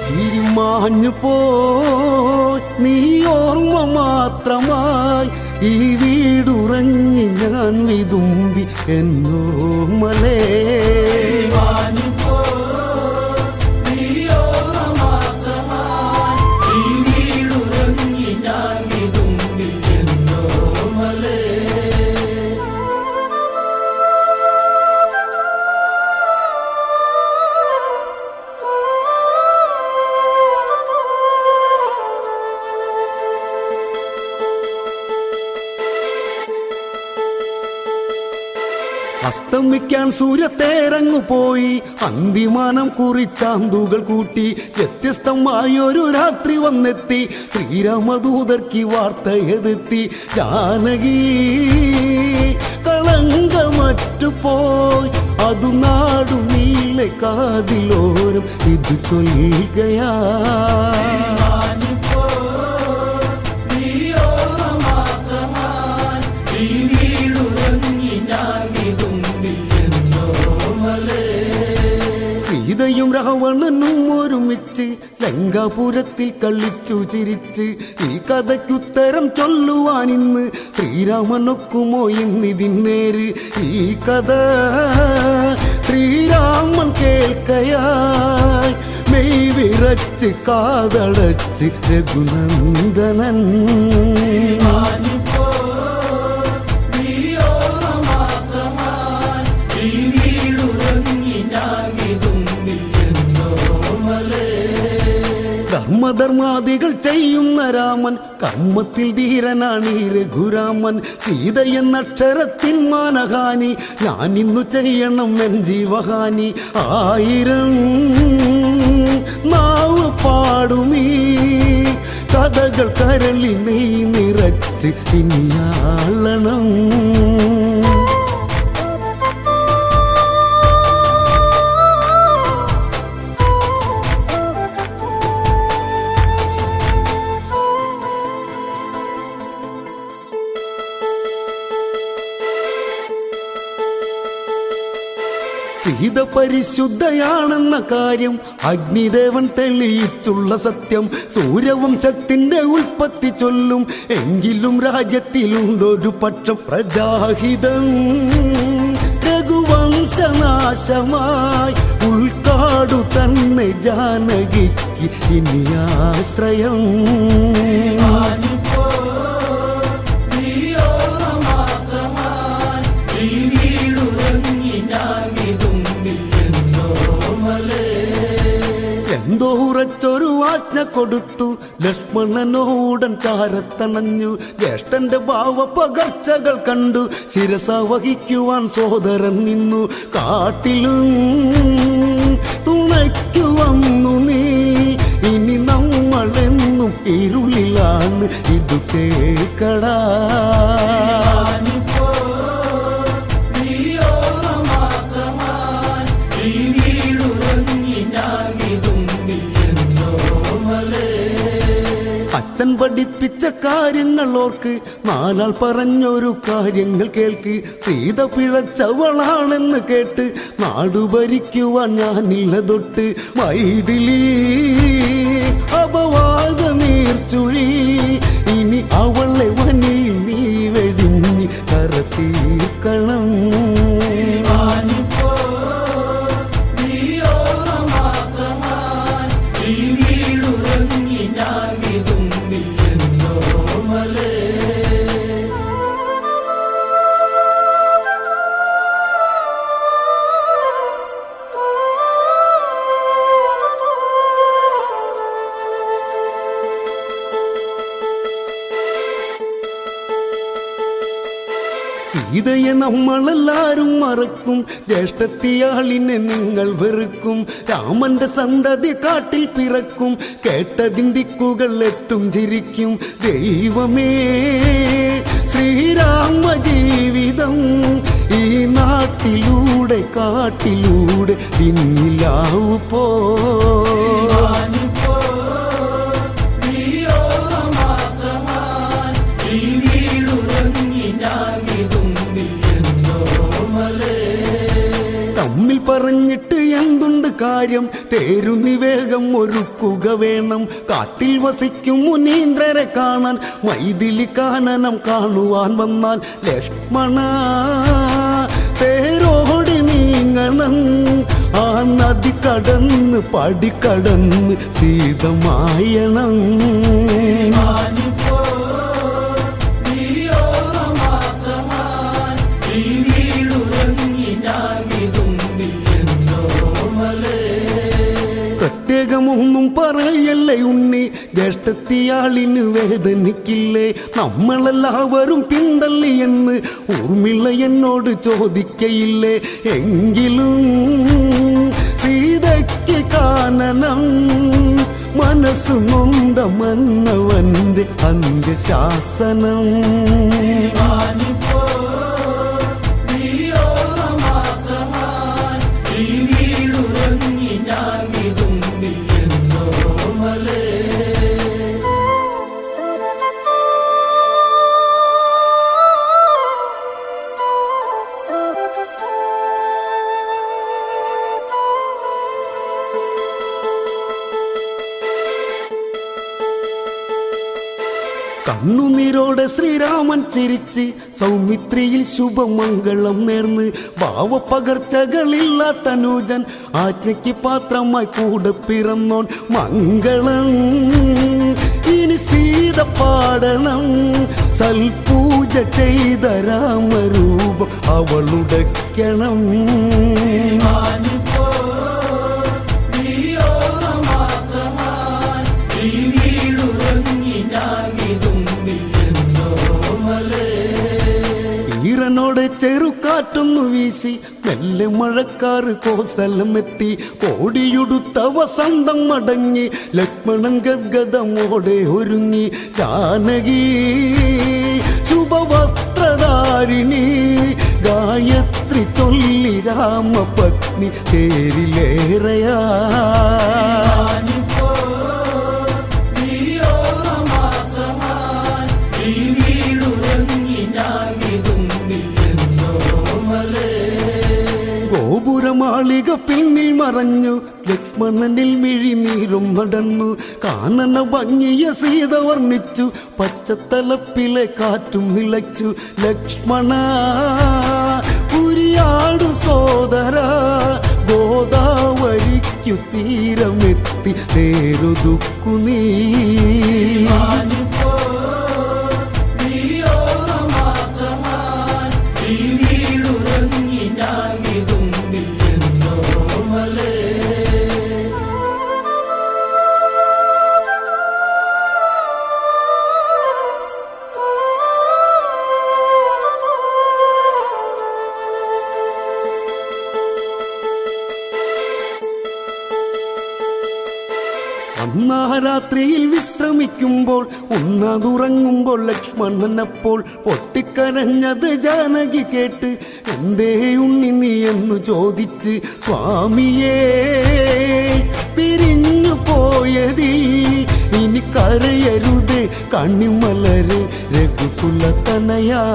തിരുമാഞ്ഞു പോ നീ ഓർമ്മ മാത്രമായി ഈ വീടുറങ്ങി ഞാൻ വിതുമ്പി എന്നോമലേ അസ്തമിക്കാൻ സൂര്യത്തേരങ്ങു പോയി അന്തിമാനം കുറിച്ചാന്തുകൾ കൂട്ടി വ്യത്യസ്തമായൊരു രാത്രി വന്നെത്തി ശ്രീരാമദൂതർക്കി വാർത്ത എതെത്തി ജാനകി കളങ്കമറ്റു പോയി അതു നാടു നീളെ കാതിലോരം ഇത് ചൊല്ലുകയാ സീതയും രാവണനും ഒരുമിച്ച് ലങ്കാപുരത്തിൽ കളിച്ചു ചിരിച്ച് ഈ കഥയ്ക്കുത്തരം ചൊല്ലുവാൻ ഇന്ന് ശ്രീരാമനൊക്കുമോ ഇന്നിതിന്നേര് ഈ കഥ ശ്രീരാമൻ കേൾക്കയായി മെയ് വിറച്ച് കാതടച്ച് രഘുനന്ദനൻ ധർമ്മധർമാദികൾ ചെയ്യുന്ന രാമൻ കർമ്മത്തിൽ ധീരനാണ് ഈ രഘുരാമൻ സീത എന്ന അക്ഷരത്തിൻ മാനഹാനി ഞാൻ ഇന്നു ചെയ്യണം എൻ ജീവഹാനി ആയിരം നാവ് പാടുമീ കഥകൾ കരളി നീ നിറച്ച് ഇനിയാളണം സീത പരിശുദ്ധയാണെന്ന കാര്യം അഗ്നിദേവൻ തെളിയിച്ചുള്ള സത്യം സൂര്യവംശത്തിന്റെ ഉൽപ്പത്തി ചൊല്ലും എങ്കിലും രാജ്യത്തിലുണ്ടൊരു പക്ഷം പ്രജാഹിതം രഘുവംശനാശമായി ഉൾക്കാടു തന്നെ ജാനകിക്ക് ഇനി ആശ്രയം എന്തോ ഉറച്ചൊരു ആജ്ഞ കൊടുത്തു ലക്ഷ്മണനോടൻ ചാരത്തണഞ്ഞു ജ്യേഷ്ഠന്റെ ഭാവ പകർച്ചകൾ കണ്ടു ശിരസ വഹിക്കുവാൻ സോദരൻ നിന്നു കാട്ടിലും തുണയ്ക്കു വന്നു നീ ഇനി നമ്മളെന്നും ഇരുളിലാണ് ഇത് കേൾക്കടാ അച്ഛൻ പഠിപ്പിച്ച കാര്യങ്ങൾ ഓർക്ക് നാലാൾ പറഞ്ഞൊരു കാര്യങ്ങൾ കേൾക്ക് സീത പിഴച്ചവളാണെന്ന് കേട്ട് നാടു ഭരിക്കുവാൻ ഞാനില്ല തൊട്ട് മൈതിലി അപവാദ നീർച്ചുഴി ഇനി അവളെ വനിയിൽ നീ വെടിഞ്ഞ് കറത്തീർക്കണം സീതയെ നമ്മളെല്ലാരും മറക്കും ജ്യേഷ്ഠത്തിയാളിനെ നിങ്ങൾ വെറുക്കും രാമന്റെ സന്തതി കാട്ടിൽ പിറക്കും കേട്ടതിൻ ദിക്കുകൾ എട്ടും ചിരിക്കും ദൈവമേ ശ്രീരാമ ജീവിതം ഈ നാട്ടിലൂടെ കാട്ടിലൂടെ പിന്നിലാവു പോ തമ്മിൽ പറഞ്ഞിട്ട് എന്തുണ്ട് കാര്യം തേരുന്നി വേഗം ഒരുക്കുക വേണം കാട്ടിൽ വസിക്കും മുനീന്ദ്രരെ കാണാൻ മൈതിലി കാനനം കാണുവാൻ വന്നാൽ ലക്ഷ്മണ തേരോടി നീങ്ങണം ആ നദി കടന്ന് പടിക്കടന്ന് സീതമായണം പ്രത്യേകമൊന്നും പറയല്ലേ ഉണ്ണി ജ്യേഷ്ഠത്തിയാളിന് വേദനിക്കില്ലേ നമ്മളെല്ലാവരും പിന്തള്ളി എന്ന് ഊർമിള എന്നോട് ചോദിക്കയില്ലേ എങ്കിലും സീതയ്ക്ക് കാനനം മനസ്സു നൊന്ത മന്നവന്റെ അന്ത്യശാസനം കണ്ണുനീരോടെ ശ്രീരാമൻ ചിരിച്ച് സൗമിത്രിയിൽ ശുഭമംഗളം നേർന്ന് ഭാവപകർച്ചകളില്ലാത്ത തനൂജൻ ആജ്ഞയ്ക്ക് പാത്രമായി കൂടെ പിറന്നോൻ മംഗളം ഇനി സീത പാടണം സൽപൂജ ചെയ്ത രാമരൂപം അവളുടയ്ക്കണം ഈറനോടെ ചെറുകാറ്റൊന്നു വീശി മെല്ലെ മഴക്കാറ് കോസലമെത്തി കോടിയുടുത്ത വസന്തം മടങ്ങി ലക്ഷ്മണൻ ഗദ്ഗതമോടെ ഒരുങ്ങി ജാനകി ശുഭവസ്ത്രധാരിണി ഗായത്രി ചൊല്ലി രാമപത്നി തേരിലേറയാ ഗോപുരമാളിക പിന്നിൽ മറഞ്ഞു ലക്ഷ്മണനിൽ മിഴിനീരും നടന്നു കാനന ഭംഗിയ സീത വർണ്ണിച്ചു പച്ചത്തലപ്പിലെ കാറ്റും നിലച്ചു ലക്ഷ്മണ പുരിയാടു സോദര ഗോദാവരിക്കു തീരമെത്തി തേരുതുക്കു നീ അന്നാ രാത്രിയിൽ വിശ്രമിക്കുമ്പോൾ ഉണ്ണാതുറങ്ങുമ്പോൾ ലക്ഷ്മണൻ അപ്പോൾ പൊട്ടിക്കരഞ്ഞത് ജാനകി കേട്ട് എന്തേ ഉണ്ണി നീ എന്ന് ചോദിച്ച് സ്വാമിയേ പിരിഞ്ഞു പോയതിൽ ഇനി കരയരുത് കണ്ണിമലര് രഘുകുല തനയാ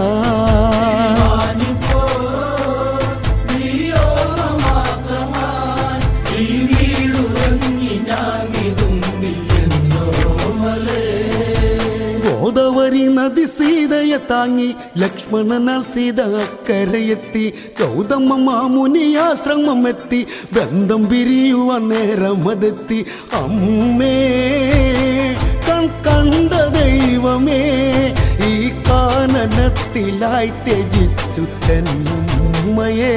ഗോദാവരി നദി സീതയെ താങ്ങി ലക്ഷ്മണനാൽ സീത അക്കരയെത്തി ഗൗതമ മാമുനി ആശ്രമമെത്തി ബന്ധം പിരിയുവാൻ നേരമതെത്തി അമ്മേ കൺ കണ്ട ദൈവമേ ഈ കാനനത്തിലായി ത്യജിച്ചു എന്നുമ്മയേ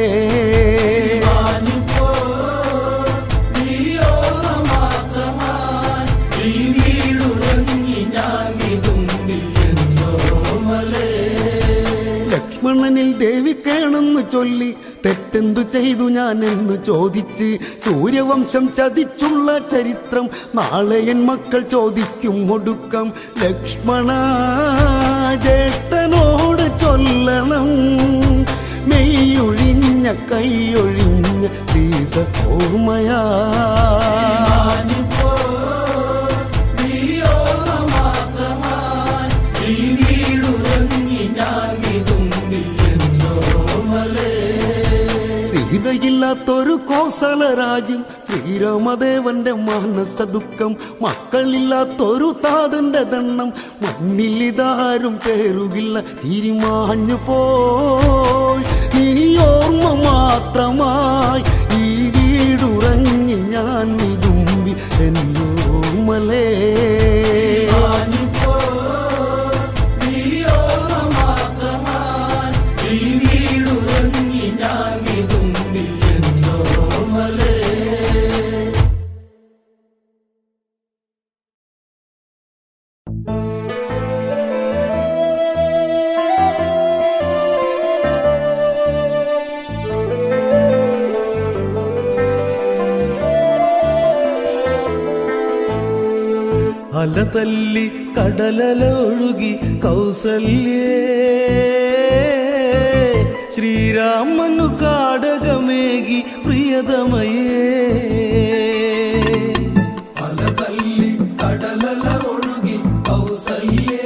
ലക്ഷ്മണനിൽ ദേവി കേണെന്ന് ചൊല്ലി തെറ്റെന്തു ചെയ്തു ഞാൻ എന്ന് ചോദിച്ച് സൂര്യവംശം ചതിച്ചുള്ള ചരിത്രം നാളെ എൻ മക്കൾ ചോദിക്കും ഒടുക്കം ലക്ഷ്മണ ജേഷ്ഠനോട് ചൊല്ലണം മെയ്യൊഴിഞ്ഞ കൈയൊഴിഞ്ഞ സീത ഓർമ്മയാ സീത സ്ത്രീയില്ലാത്തൊരു കോസല രാജ്യം ശ്രീരാമദേവന്റെ മാനസ ദുഃഖം മക്കളില്ലാത്തൊരു താതന്റെ ദണ്ണം മണ്ണിലിതാരും പേരുകില്ല തിരിമാഞ്ഞു പോയി ഈ ഓർമ്മ മാത്രമായി ഈ വീടുറങ്ങി ഞാൻ വിതുമ്പി എന്നോർമലേ അല തല്ലി കടലല ഒഴുകി കൗസല്യേ ശ്രീരാമനു കാടകമേകി പ്രിയതമയേ അല തല്ലി കടലല ഒഴുകി കൗസല്യേ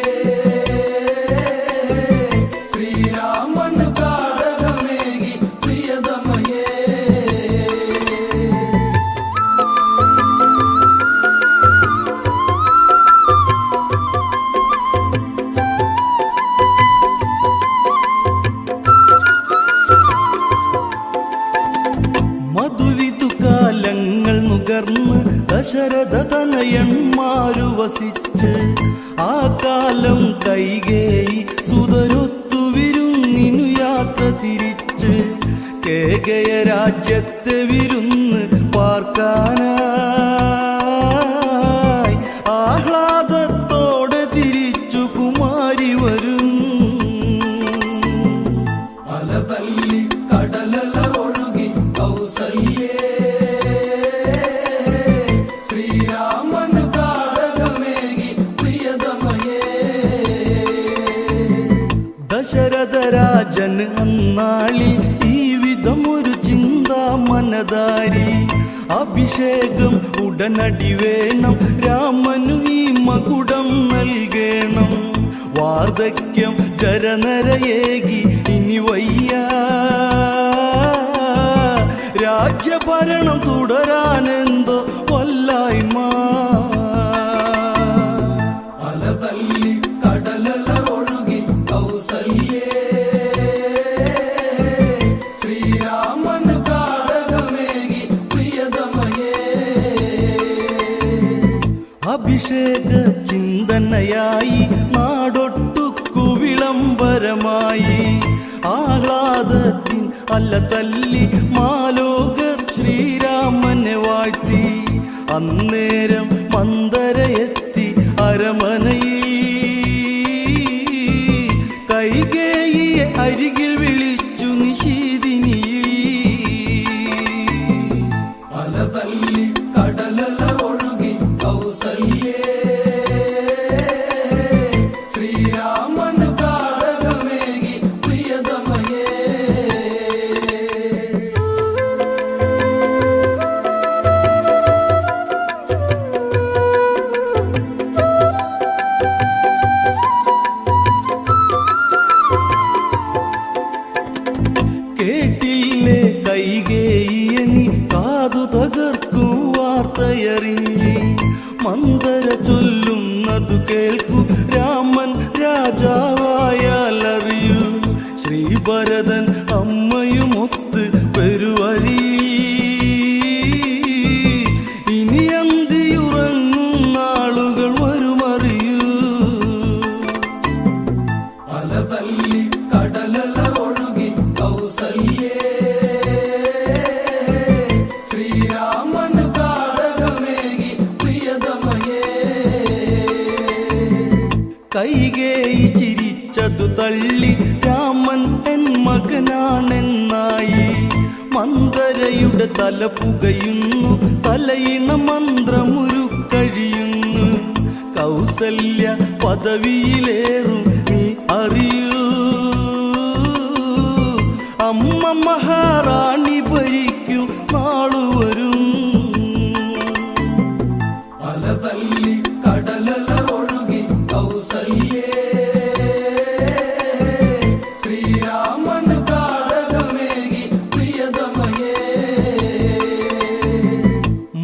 ശ്രീരാമനു കാടകമേകി പ്രിയതമയേ മധുവിതു കാലങ്ങൾ നുകർന്ന് ദശരഥ തനയന്മാരു വസിച്ച് ആ കാലം കൈകേയി സുതരൊത്തു വിരുന്നിനു യാത്ര തിരിച്ച് കേകയ രാജ്യത്തെ വിരുന്ന് പാർക്കാനായി ആഹ്ലാദത്തോടെ തിരിച്ചു കുമാരി വരും അലതല്ലി കടലല ഒഴുകി കൗസല്യേ ശ്രീരാമന് കാടകമേകി പ്രിയതമയേ ദശരഥരാജൻ അന്നാളിൽ ഈ വിധം ഒരു ചിന്താ മനതാരി അഭിഷേകം ഉടനടി വേണം രാമനു ഈ മകുടം നൽകണം വാർദ്ധക്യം ജരനരയേകി ഇനി വയ്യ രാജ്യഭരണം തുടരാനെന്തോ വല്ലായ്മ അലതല്ലി കടലല ഒഴുകി കൗസല്യേ ശ്രീരാമന് കാടകമേകി പ്രിയതമയേ അഭിഷേക ചിന്തനയായി നാടൊട്ടുക്കു വിളംബരമായി ആഹ്ലാദത്തിൻ അല്ല തല്ലി മാലോകർ ശ്രീരാമനെ വാഴ്ത്തി അന്നേരം മന്ദരയെത്തി അരമനയിൽ കൈകേയിയെ അരികിൽ വിളിച്ചു നിശീതിനിയിൽ അലതല്ലി കടലല ഒഴുകി കൗസല്യേ ശ്രീരാമന് കാടകമേകി പ്രിയതമയേ കേട്ടില്ലേ കൈകേയിയ നീ കാതു തകർക്കും വാർത്തയറിഞ്ഞ് മന്ദര ചൊല്ലുന്നതു കേൾക്കൂ രാമൻ രാജാവായാൽ അറിയൂ ശ്രീഭരതൻ അമ്മയുമൊത്ത് പെരുവഴി ഇനി അന്തിയുറങ്ങും നാളുകൾ വരുമറിയൂ അലതല്ലി കടലല ഒഴുകി കൗസല്യേ ശ്രീരാമന് കാടകമേകി പ്രിയതമയേ കൈകേയി ചിരിച്ചതു തള്ളി രാമൻ എൻ മകനാണെന്നായി മന്ദരയുടെ തല പുകയുന്നു തലയിണ മന്ത്രമുരുക്കഴിയുന്നു കൗസല്യ പദവിയിലേറും നീ അറിയൂ അമ്മ മഹാറാണി ഭരിക്കും നാളു വരും അലതല്ലി കടലല ഒഴുകി കൗസല്യേ ശ്രീരാമന് കാടകമേകി പ്രിയതമയേ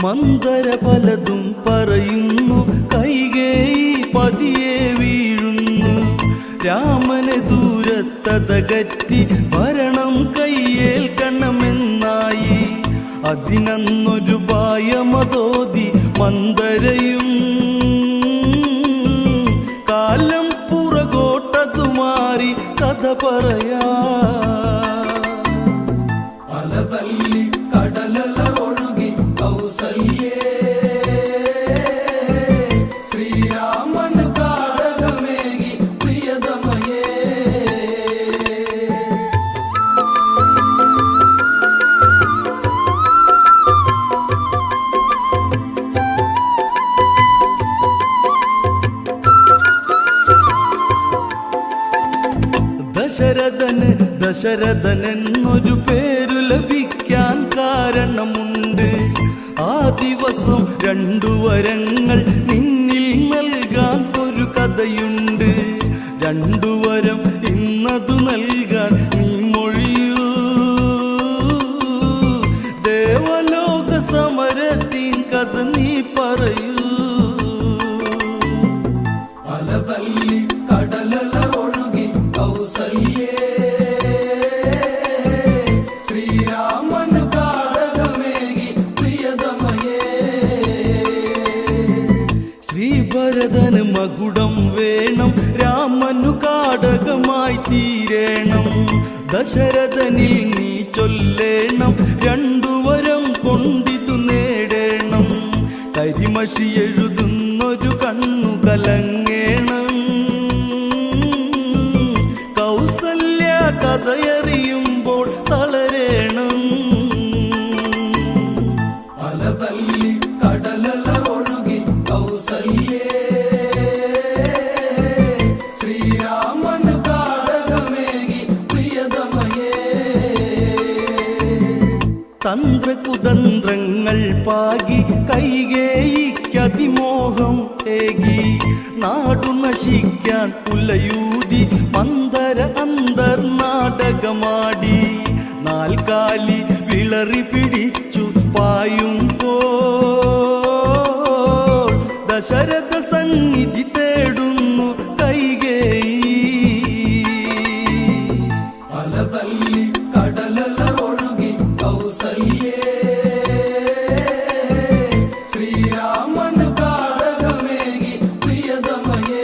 മന്ദര പലതും പറയുന്നു കൈകേയി പതിയെ വീഴുന്നു രാമനെ ദൂരത്തതകറ്റി ഭരണം കയ്യേൽക്കണമെന്നായി അതിനന്നൊരു പായമതോതി മന്ദരയും കാലം പുറകോട്ടതു മാറി കഥ പറയാ അലതല്ലി കടലല ഒഴുകി കൗസല്യേ ശ്രീരാമന് കാടകമേകി പ്രിയതമയേ ദശരഥന് ദശരഥൻ എന്നൊരു പേരു ലഭിക്കാൻ കാരണമുണ്ട് ആ ദിവസം രണ്ടു വരങ്ങൾ നിന്നിൽ നൽകാൻ ഒരു കഥയുണ്ട് രണ്ടു വരം ഇന്നതു നൽകാൻ നീ മൊഴിയൂ ദേവലോക സമരത്തിൻ കഥ നീ പറയൂ അലതല്ലി കടലല ഒഴുകി കൗസല്യേ ശ്രീരാമന് കാടകമേകി പ്രിയതമയേ ശ്രീഭരതന് മകുടം വേണം രാമനു കാടകമായി തീരേണം ദശരഥനിൽ നീ ചൊല്ലേണം രണ്ടു വരം കൊണ്ടിതു നേടേണം കരിമഷി എഴുതുന്നൊരു കണ്ണു കലങ്ങേണം കൗസല്യ കഥയറിയുമ്പോൾ തളരേണം അലതല്ലി കടലല ഒഴുകി കൗസല്യേ ശ്രീരാമന് കാടകമേകി പ്രിയതമയേ തന്ത്രകുതന്ത്രങ്ങൾ പാകി കൈകേയിക്കതിമോഹം ഏകി നാടു നശിക്കാൻ പുലയൂതി മന്ദര അന്തർനാടകമാടി നാൽക്കാലി വിളറി പിടിച്ചു പായുമ്പോൾ ദശരഥ സന്നിധി തേടുന്നു കൈകേയി അലതല്ലി കടലല ഒഴുകി കൗസല്യേ ശ്രീരാമന് കാടകമേകി പ്രിയതമയേ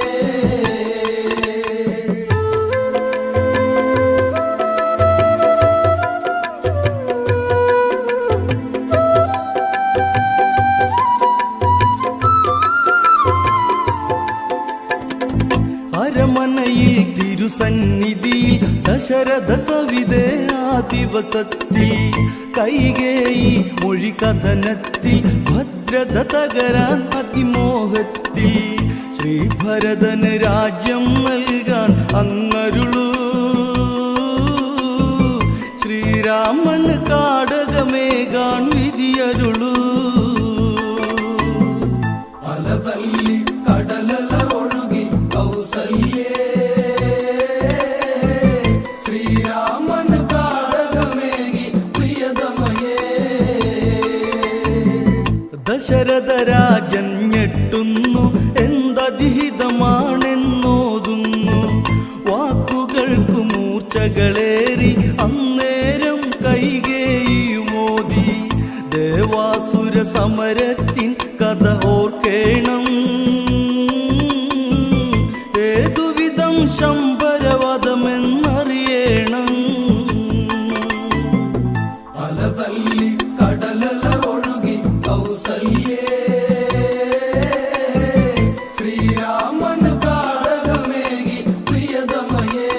അരമനയിൽ തിരുസന്നിധിയിൽ ദശരഥ സവിതേ ആ ദിവസത്തിൽ കൈകേയി മൊഴി കഥനത്തിൽ ഭദ്രത തകരാൻ അതിമോഹത്തിൽ ശ്രീഭരതന് രാജ്യം നൽകാൻ അങ്ങരുളൂ ശ്രീരാമന് കാടകമേകാൻ വിധിയരുളൂ അലതല്ലി കടലല ഒഴുകി കൗസല്യേ ശ്രീരാമന് കാടകമേകി പ്രിയതമയേ ദശരഥ രാജൻ ഞെട്ടുന്നു എന്തതിഹിതമാണെന്നോതുന്നു വാക്കുകൾക്ക് മൂർച്ചകളേറി അന്നേരം കൈകേയുമോദി ദേവാസുര സമരത്തിൻ കഥ ഓർക്കേണം ഏതുവിധം ശമ്പരവധമെന്നറിയണം അലതല്ലി കടലല ഒഴുകി കൗസല്യേ ശ്രീരാമന് കാടകമേകി പ്രിയതമയേ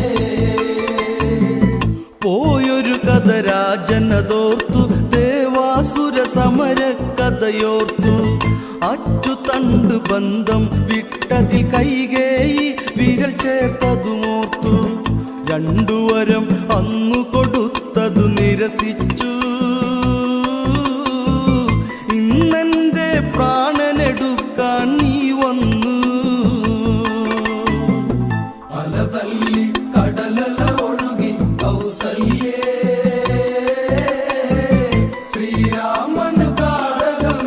പോയൊരു കഥ രാജനതോർത്തു ദേവാസുര സമര കഥയോർത്തു അച്ചുതണ്ട് ബന്ധം വിട്ടതിൽ കൈകേയി വിരൽ ചേർത്തതുമോർത്തു രണ്ടുവരം അന്നു കൊടുത്തതു നിരസിച്ചു ഇന്നെന്റെ പ്രാണനെടുക്കാൻ നീ വന്നു അലതല്ലി കടലല ഒഴുകി കൗസല്യേ ശ്രീരാമന് കാടകം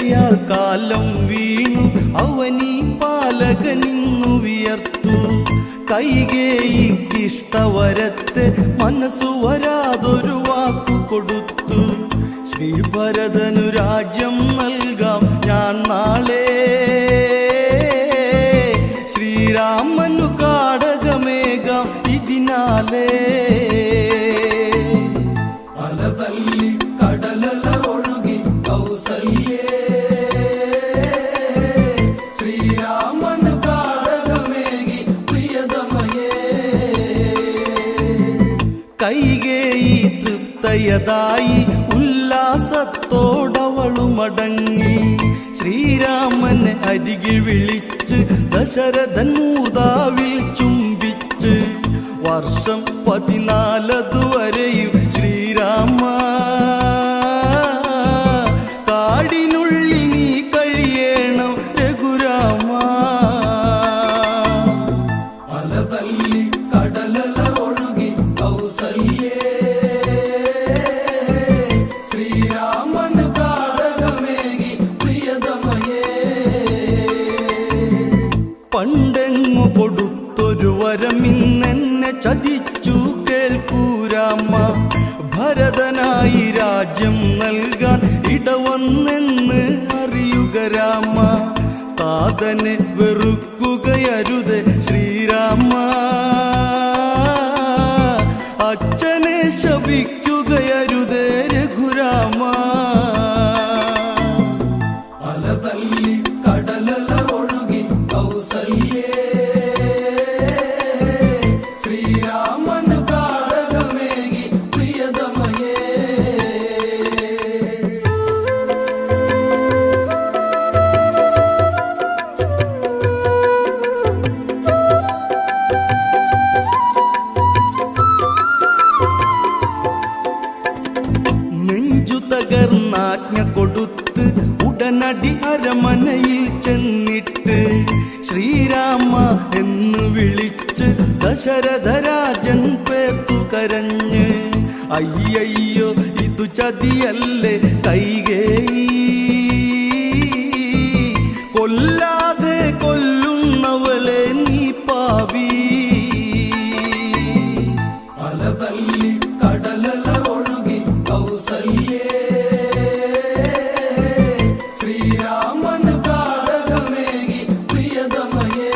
വേദനയാൽ കാലം വീണു അവനീ പാലകനിന്നു വിയർത്തു കൈകേയിക്കിഷ്ടവരത്തെ മനസ്സു വരാതൊരു വാക്കു കൊടുത്തു ശ്രീഭരതനു രാജ്യം നൽകാം ഞാൻ നാളെ ശ്രീരാമനു കാടകമേകാം ഇതിനാലേ അലതല്ലി കടലല ഒഴുകി കൗസല്യേ ശ്രീരാമന് കാടകമേകി പ്രിയതമയേ കൈകേയി തൃപ്തയതായി ഉല്ലാസത്തോടവളുമടങ്ങി ശ്രീരാമനെ അരികിൽ വിളിച്ച് ദശരഥൻ മൂതാവിൽ ചുംബിച്ച് വർഷം പതിനാലതുവരെയും ശ്രീരാമ കാടിനുള്ളിൽ നീ കഴിയണം രഘുരാമ അലതല്ലി കടലല ഒഴുകി കൗസല്യേ ശ്രീരാമന് കാടകമേകി പ്രിയതമയേ പണ്ടെങ്ങു കൊടുത്തൊരു വരമിന്നെന്നെ ചതിച്ചു കേൾക്കൂരാമ ഭരതനായി രാജ്യം നൽകാൻ ഇടവന്നെന്ന് അറിയുക രാമ താതനെ വെറുക്കുകയരുത് ശ്രീരാമ അച്ഛനെ ശപിക്കുകയരുത് രഘുരാമ അലതല്ലി കടലല ഒഴുകി കൗസല്യേ ശ്രീരാമന് കാടകമേകി പ്രിയതമയേ നെഞ്ചു തകർന്നാജ്ഞ കൊടുത്ത് ഉടനടി അരമനയിൽ ചെന്നിട്ട് ശ്രീരാമ എന്ന് വിളിച്ച് ദശരഥരാജൻ പേർത്തു കരഞ്ഞ് അയ്യയ്യോ ഇതു ചതിയല്ലേ കൈകേയി കൊല്ലാതെ കൊല്ലുന്നവളെ നീ പാവി അലതല്ലി കടലല ഒഴുകി കൗസല്യേ ശ്രീരാമന് കാടകമേകി പ്രിയതമയേ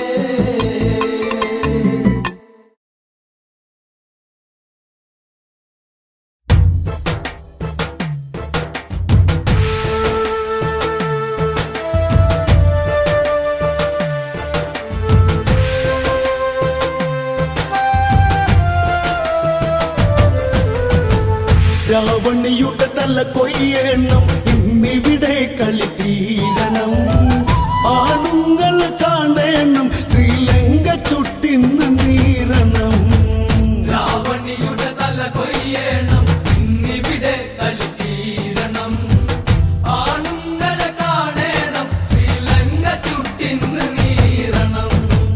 രാവണിയുടെ തല കൊയ്യണം ഇന്നിവിടെ കളി തീരണം ആണുങ്ങൾ കാണണം ശ്രീലങ്ക ചുട്ടിന്ന് നീരണം രാവണിയുടെ തല കൊയ്യണം ഇന്നിവിടെ കളി തീരണം ആണുങ്ങളെ കാണണം ശ്രീലങ്ക ചുട്ടിന്ന് നീരണം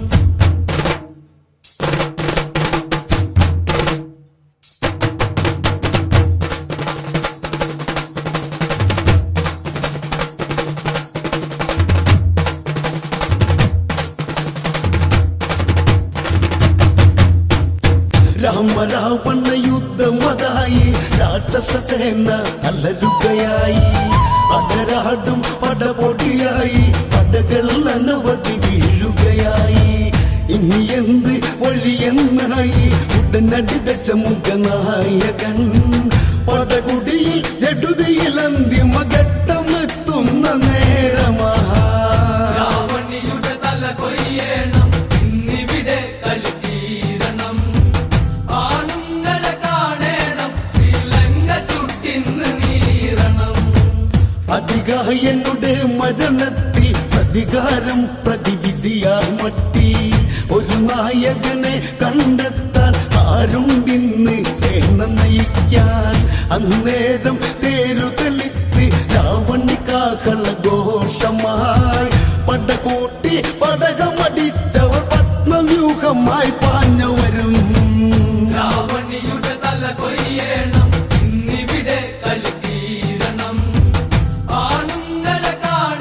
രാമരാവണ യുദ്ധമതായി രാക്ഷസ സേന അലരുകയായി അടരാടും പടപൊടിയായി പടകൾ അനവധി വീഴുകയായി ഇനി എന്ത് വഴിയെന്നായി ഉടനടി ദശമുഖ നായകൻ പടകുടിയിൽ ജഡുതിയിൽ അന്തിമഘട്ടമെത്തുന്ന നേരമാ രാവണിയുടെ തല കൊയ്യണം ഇന്നിവിടെ കളി തീരണം ആണുങ്ങളെ കാണണം ശ്രീലങ്ക ചുട്ടിന്ന് നീരണം അധികായനുടെ മരണത്തിൽ പ്രതികാരം പ്രതിവിധിയാ മട്ടി ഒരു നായകനെ കണ്ടെത്താൻ ആരും ഇന്ന് സേന നയിക്കാൻ അന്നേരം തേരു തെളിച്ച് രാവണിക്കാഹള ഘോഷമായി പടകൂട്ടി പടകമടിച്ചവർ പത്മവ്യൂഹമായി പാഞ്ഞവരും രാവണിയുടെ തല കൊയ്യണം ഇന്നിവിടെ കളി തീരണം ആണുങ്ങളെ കാണണം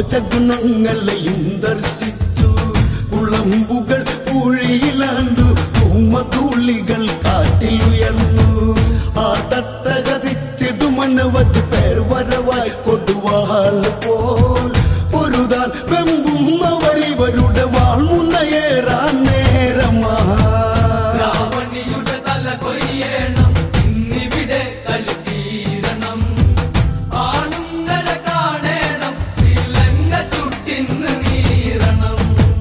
ദോഷഗുണങ്ങളെയും ദർശിച്ചു കുളമ്പുകൾ പൂഴിയിലാണ്ടു തുമ്മതുള്ളികൾ കാറ്റിൽ ഉയർന്നു ആ തട്ടകസിച്ചിടുമനവധി പേർ വരവായി കൊടുവാൾ പോൽ പൊരുതാൻ വെമ്പുന്നവരിവരുടെ വാൾമുന്നയേറാൻ നേരമാ രാവണിയുടെ തല കൊയ്യണം ഇന്നിവിടെ കളി തീരണം ആണുങ്ങളെ കാണണം ശ്രീലങ്ക ചുട്ടിന്ന് നീരണം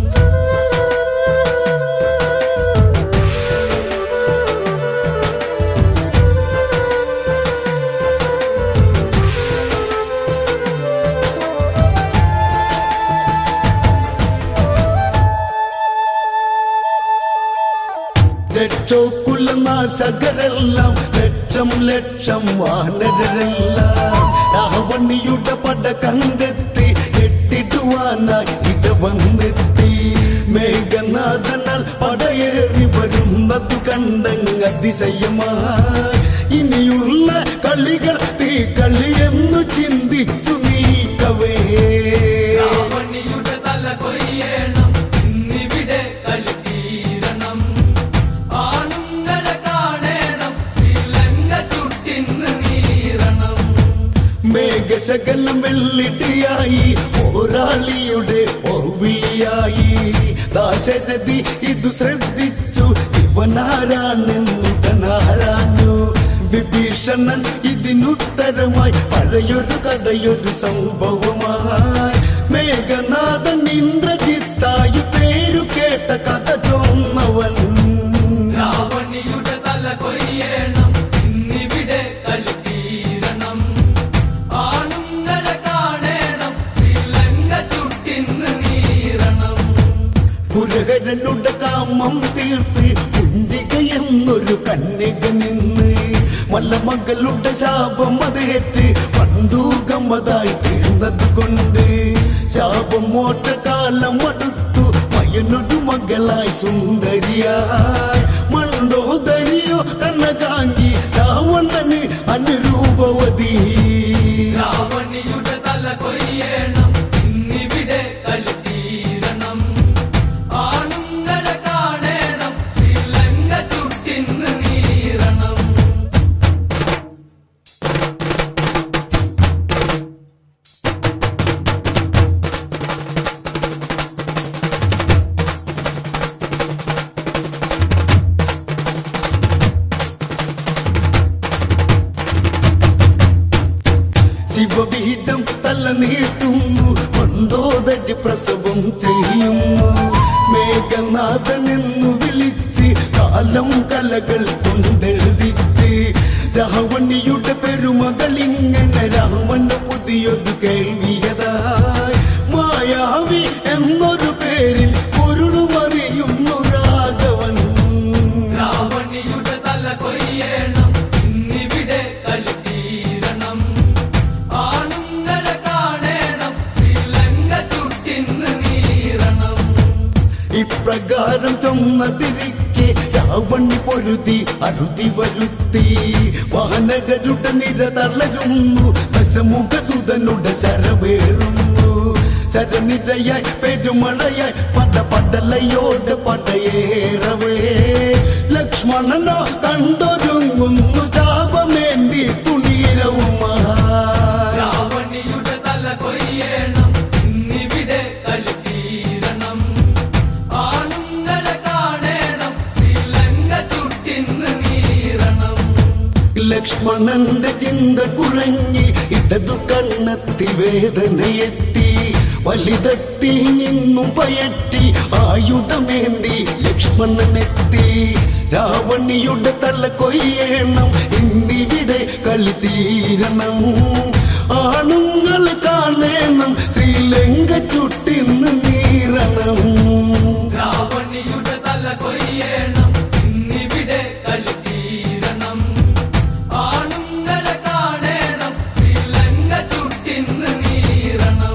രക്ഷോക്കുള്ള നാശകരെല്ലാം ലക്ഷം ലക്ഷം വാനരെല്ലാം രാവണിയുടെ പട കണ്ടെത്തി എട്ടിടുവാനായി ഇട വന്നെത്തി മേഘനാഥനാൽ പടയേറി വരുന്നത് കണ്ടങ്ങ് അതിശയമായി ഇനിയുള്ള കളികൾ തീ കളിയെന്നു ചിന്തിച്ചു നീക്കവേ രാവണിയുടെ തല കൊയ്യണം ഇന്നിവിടെ കളി തീരണം ആണുങ്ങളെ കാണണം ശ്രീലങ്ക ചുട്ടിന്ന് നീരണം മേഘശകലം വെള്ളിട്ടിയായി പോരാളിയുടെ ഓർവിളിയായി ദാശരഥി ഇതു ശ്രദ്ധിച്ചു ഇവനാരാണെന്നുടനാരാഞ്ഞു വിഭീഷണൻ ഇതിനുത്തരമായി പഴയൊരു കഥയൊരു സംഭവമായി മേഘനാഥൻ ഇന്ദ്രജിത്തായി പേരു കേട്ട കഥ ചൊന്നവൻ രാവണിയുടെ തല കൊയ്യണം ഇന്നിവിടെ കളി തീരണം ആണുങ്ങളെ കാണണം ശ്രീലങ്ക ചുട്ടിന്ന് നീരണം പുരഹരനുടെ കാമം തീർത്ത് പുഞ്ചിക എന്നൊരു കന്യക നിന്ന് മല്ലമകളുടെ ശാപം അതേറ്റ് പണ്ടു ഗമ്മതായി തീർന്നത് കൊണ്ട് ശാപം മോട്ട കാലം അടുത്തു മയനൊരു മകളായി സുന്ദരിയായി മണ്ടോദരിയോ കണ്ണകാങ്കി രാവണന് അനുരൂപവതി രാവണിയുടെ തല കൊയ്യണം ഇന്നിവിടെ കളി തീരണം ആണുങ്ങളെ കാണണം ശ്രീലങ്ക ചുട്ടിന്ന് നീരണം ശിവബീജം തല നീട്ടുന്നു മണ്ടോദരി പ്രസവം ചെയ്യുന്നു മേഘനാഥനെന്നു വിളിച്ച് കാലം കലകൾ കൊണ്ടെഴുതിച്ച് രാവണിയുടെ പെരുമകൾ ഇങ്ങനെ രാമന്റെ പുതിയൊരു കേൾവിയതായി മായാവി എന്നൊരു പേരിൽ പൊരുളുമറിയുന്നു രാഘവൻ രാവണിയുടെ തല കൊയ്യണം ഇന്നിവിടെ കളി തീരണം ആണുങ്ങളെ കാണണം ശ്രീലങ്ക ചുട്ടിന്ന് നീരണം ഇപ്രകാരം ചൊന്നതിരിക്കെ രാവണി പൊരുതി അരുതി വരുത്തി വാനകരുടെ നിര തളരുന്നു ദശമുഖസുതനുടെ ശരമേറുന്നു ശരനിരയായി പെരുമഴയായി പട പടലയോട് പടയേറവേ ലക്ഷ്മണനോ കണ്ടൊരുങ്ങുന്നു ശാപമേന്തി തുണീരവുമായി രാവണിയുടെ തല കൊയ്യണം ഇന്നിവിടെ കളി തീരണം ആണുങ്ങളെ കാണണം ശ്രീലങ്ക ചുട്ടിന്ന് നീരണം ലക്ഷ്മണന്റെ ചിന്ത കുഴങ്ങി ഇടതു കണ്ണത്തിൽ വേദനയെത്തി വലുതെത്തി നിന്നും പയറ്റി ആയുധമേന്തി ലക്ഷ്മണനെത്തി രാവണിയുടെ തല കൊയ്യണം ഇന്നിവിടെ കളി തീരണം ആണുങ്ങൾ കാണണം ശ്രീലങ്ക ചുട്ടിന്ന് നീരണം രാവണിയുടെ തല കൊയ്യണം ഇന്നിവിടെ കളി തീരണം ആണുങ്ങളെ കാണണം ശ്രീലങ്ക ചുട്ടിന്ന് നീരണം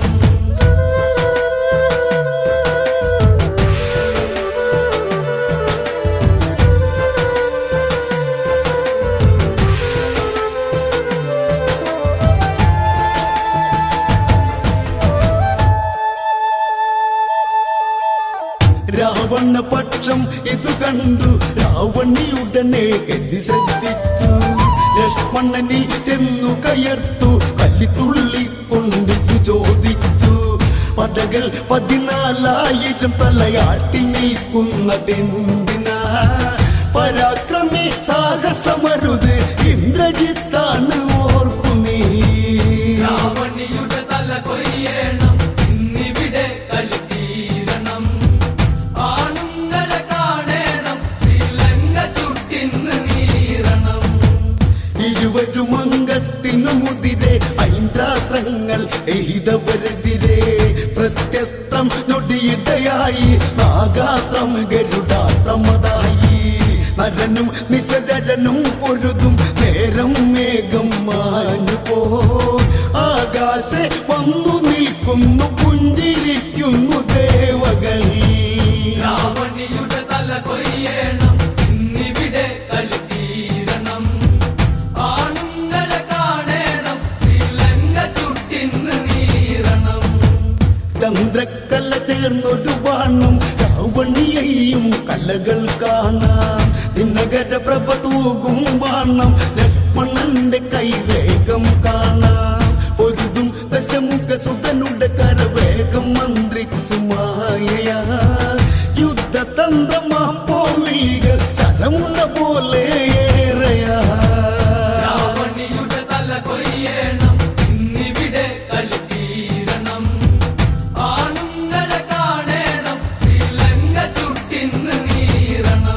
മാർഗം ഇത് കണ്ടു രാവണിയുടനെ എത്തി ശ്രദ്ധിച്ചു ലക്ഷ്മണനിൽ ചെന്നു കയർത്തു കല്ലിത്തുള്ളി കൊണ്ടിത് ചോദിച്ചു പടകൾ പതിനാലായിരം തലയാട്ടി നിൽക്കുന്നതെന്തിനാ പരാക്രമി സാഹസമരുത് ഇന്ദ്രജിത്താണ് ഓർക്കു നീ രാവണിയുടെ തല കൊയ്യണം ഇന്നിവിടെ കളി തീരണം ആണുങ്ങളെ കാണണം ശ്രീലങ്ക ചുട്ടിന്ന് നീരണം ഇരുവരും അംഗത്തിനു മുതിരെ ഐന്ദ്രാത്രങ്ങൾ എയ്തവരെതിരെ പ്രത്യസ്ത്രം ഞൊടിയിടയായി നാഗാത്രം ഗരുഡാത്രമതായി നരനും നിശചരനും പൊഴുതും നേരം മേഘം മാഞ്ഞു പോ ആകാശെ വന്നു നിൽക്കുന്നു പുഞ്ചിരിക്കുന്നു ദേവകൾ രാവണിയുടെ തല കൊയ്യണം ഇന്നിവിടെ കളി തീരണം ആണുങ്ങളെ കാണണം ശ്രീലങ്ക ചുട്ടിന്ന് നീരണം ചന്ദ്രക്കല ചേർന്നൊരു ബാണം രാവണിയെയും കലകൾ കാണാം ദിനകര പ്രഭ തൂകും ബാണം ലക്ഷ്മണന്റെ കൈവേഗം കാണാം പൊരുതും ദശമുഖ സുതനുടെ കരവേഗം മന്ത്രിച്ചു മായയാ യുദ്ധതന്ത്രമാം പോവിളികൾ ശരമുണ്ട പോലെ ഏറെയാ രാവണിയുടെ തല കൊയ്യണം ഇന്നിവിടെ കളി തീരണം ആണുങ്ങളെ കാണണം ശ്രീലങ്ക ചുട്ടിന്ന് നീരണം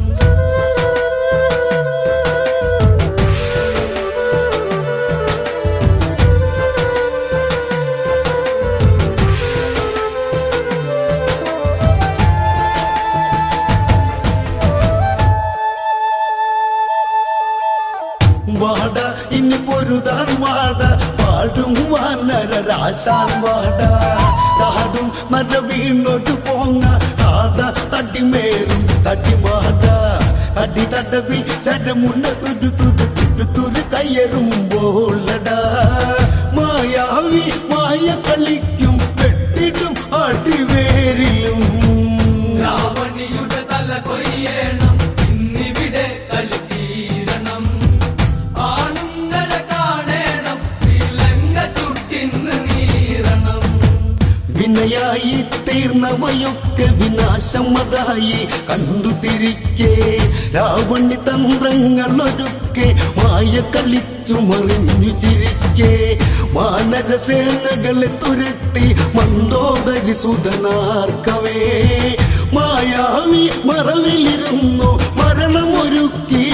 വാട ഇനി പൊരുതാൻ വാട പാടും വാനരാശാൻ വാട ചാടും മര വീണോട്ട് പോങ്ങ കാട തട്ടിമേറും തട്ടിമാട അടി തടവിൽ ചരമുണ്ട തുരു തുരു തുരു തുരു കയറുമ്പോളട മായാവി മായ കളിക്കും വെട്ടിടും അടിവേരിലും രാവണിയുടെ തല കൊയ്യണം ഇന്നിവിടെ കളി തീരണം ആണുങ്ങളെ കാണണം ശ്രീലങ്ക ചുട്ടിന്ന് നീരണം വിനയായി തീർന്നവയൊക്കെ വിനാശമതായി കണ്ടു തിരിക്കെ രാവണി തന്ത്രങ്ങളൊരുക്കെ മായ കളിച്ചു മറിഞ്ഞു ചിരിക്കെ വാനരസേനകളെ തുരത്തി മന്ദോദരി സുതനാർക്കവേ മായാവി മറവിലിരുന്നു മരണമൊരുക്കി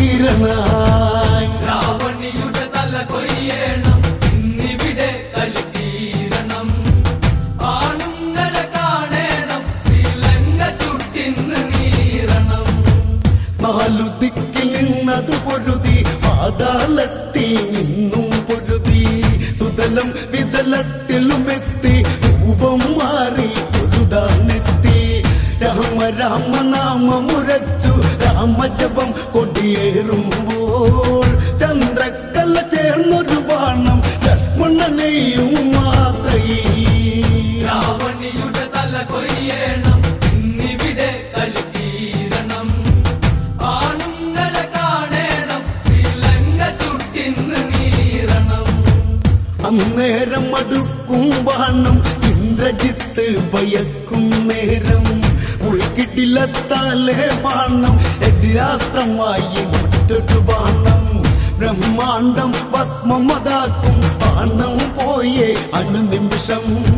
ധീരനായി രാവണിയുടെ തല കൊയ്യണം ഇന്നിവിടെ കളി തീരണം ആണുങ്ങളെ കാണണം ശ്രീലങ്ക ചുട്ടിന്ന് നീരണം നാലു ദിക്കിൽ നിന്നത് പൊരുതി പാതാളത്തിൽ നിന്നും പൊരുതി സുതലം വിതലത്തിലും എത്തി രൂപം മാറി പൊരുതാനെത്തി രാമ രാമ നാമമുരച്ചു രാമജപം കൊടിയേറുമ്പോൾ ചന്ദ്രക്കല്ല ചേർന്നൊരു ബാണം ലക്ഷ്മണനെയും മാത്രയിൽ രാവണിയുടെ തല കൊയ്യണം ഇന്നിവിടെ കളി തീരണം ആണുങ്ങളെ കാണണം ശ്രീലങ്ക ചുട്ടിന്ന് നീരണം അന്നേരം അടുക്കും ബാണം ഇന്ദ്രജിത്ത് ഭയക്കും നേരം ഉൾക്കിടിലത്താലെ ബാണം എതിരാസ്ത്രമായി മറ്റൊരു ബാണം ബ്രഹ്മാണ്ടം ഭസ്മമതാക്കും ബാണം പോയേ അനുനിമിഷം